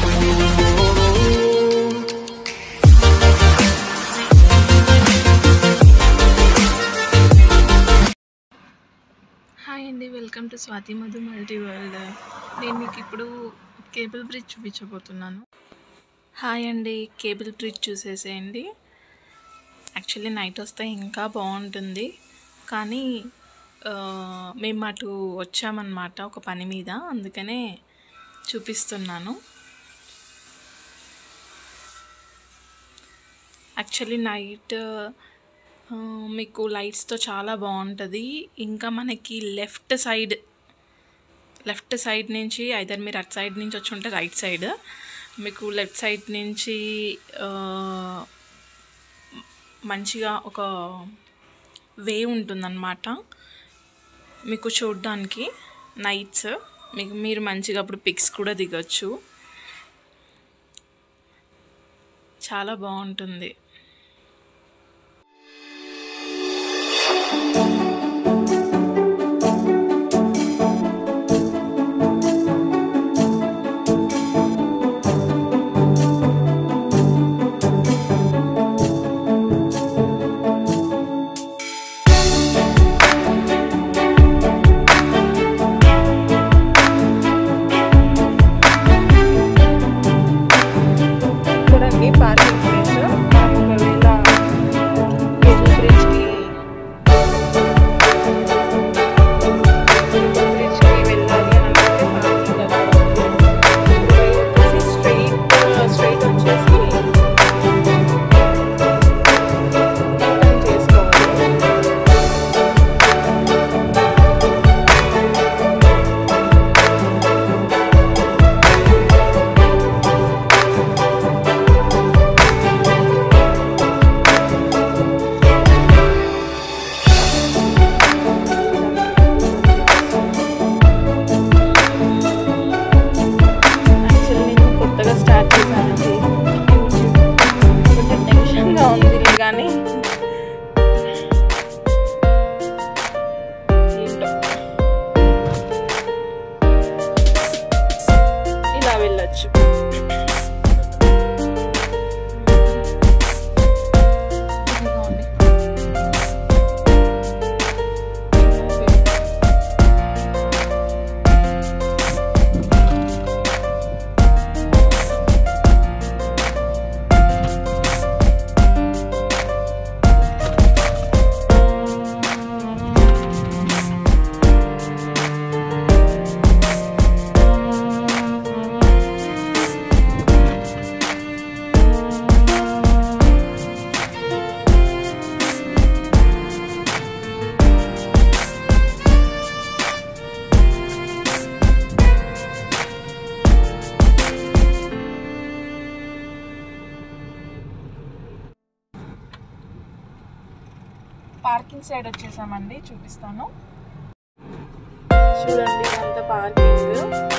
Hi అండి welcome to Swathi Madhu multi world నేను మీకు ఇప్పుడు కేబుల్ బ్రిడ్జ్ చూపించబోతున్నాను హాయ్ అండి కేబుల్ బ్రిడ్జ్ చూసేసేయండి యాక్చువల్లీ నైట్ వస్తే ఇంకా బాగుంటుంది కానీ ఆ, మేము అటు వచ్చామన్నమాట ఒక పని మీద అందుకనే చూపిస్తున్నాను యాక్చువల్లీ నైట్ ఆ, మీకు లైట్స్తో చాలా బాగుంటుంది ఇంకా మనకి లెఫ్ట్ సైడ్ లెఫ్ట్ సైడ్ నుంచి ఐదర్ మీరు అటు సైడ్ నుంచి వచ్చి ఉంటే రైట్ సైడ్ మీకు లెఫ్ట్ సైడ్ నుంచి ఆ, మంచిగా ఒక వే ఉంటుందన్నమాట మీకు చూడడానికి నైట్స్ మీకు మీరు మంచిగా అప్పుడు పిక్స్ కూడా దిగొచ్చు చాలా బాగుంటుంది చూడండి పార్కింగ్ ప్లేస్ ఒకవేళ కేబుల్ బ్రిడ్జ్కి కేబుల్ బ్రిడ్జ్కి వెళ్ళాలి అని అనుకుంటే పార్కింగ్ స్ట్రైట్ స్ట్రైట్ వచ్చేసి టర్న్ చేసుకోవాలి యాక్చువల్లీ నేను కొత్తగా స్టార్ట్ చేశానండి కొంచెం టెన్షన్గా ఉంది కానీ ఏంటో ఇలా వెళ్ళొచ్చు ఇదిగోండి. పార్కింగ్ సైడ్ వచ్చేసామండి చూపిస్తాను చూడండి అంత పార్కింగ్